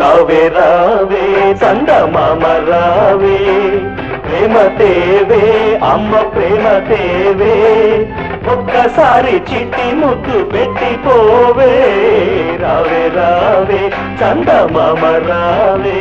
రావే రావే చందమామ రావే ప్రేమ తేవే అమ్మ ప్రేమ తేవే ఒక్కసారి చిట్టి ముద్దు పెట్టిపోవే రావే రావే చందమామ రావే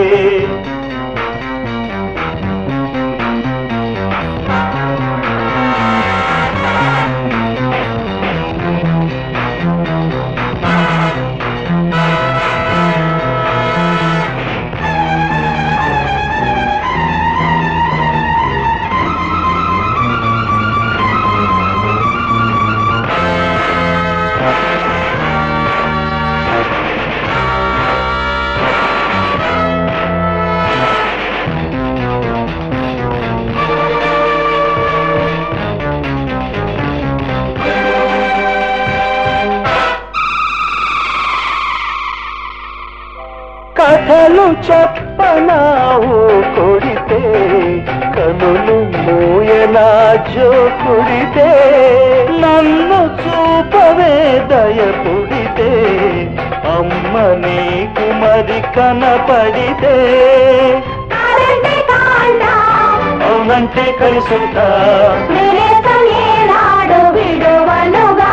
కథలు చెప్పనావు కొడితే కనులు మూయనా జో కుడితే నన్ను చూపవే దయ పుడితే అమ్మ నీకు మరి కనపడితే కాదంటే కాండా అవునంటే కలిసుంటా నేనేనాడు విడువనుగా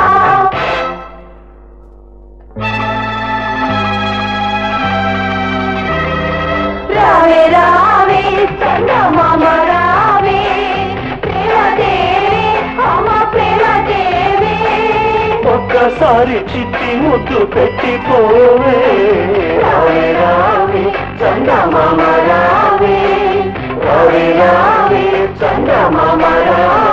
రావే రావే చందమామ రావే ప్రేమ దేవి అమ్మ ప్రేమ దేవి ఒక్కసారి చిట్టి ముద్దు పెట్టిపోవే రావే రావే చందమామ రావే రావే రావే చందమామ రావే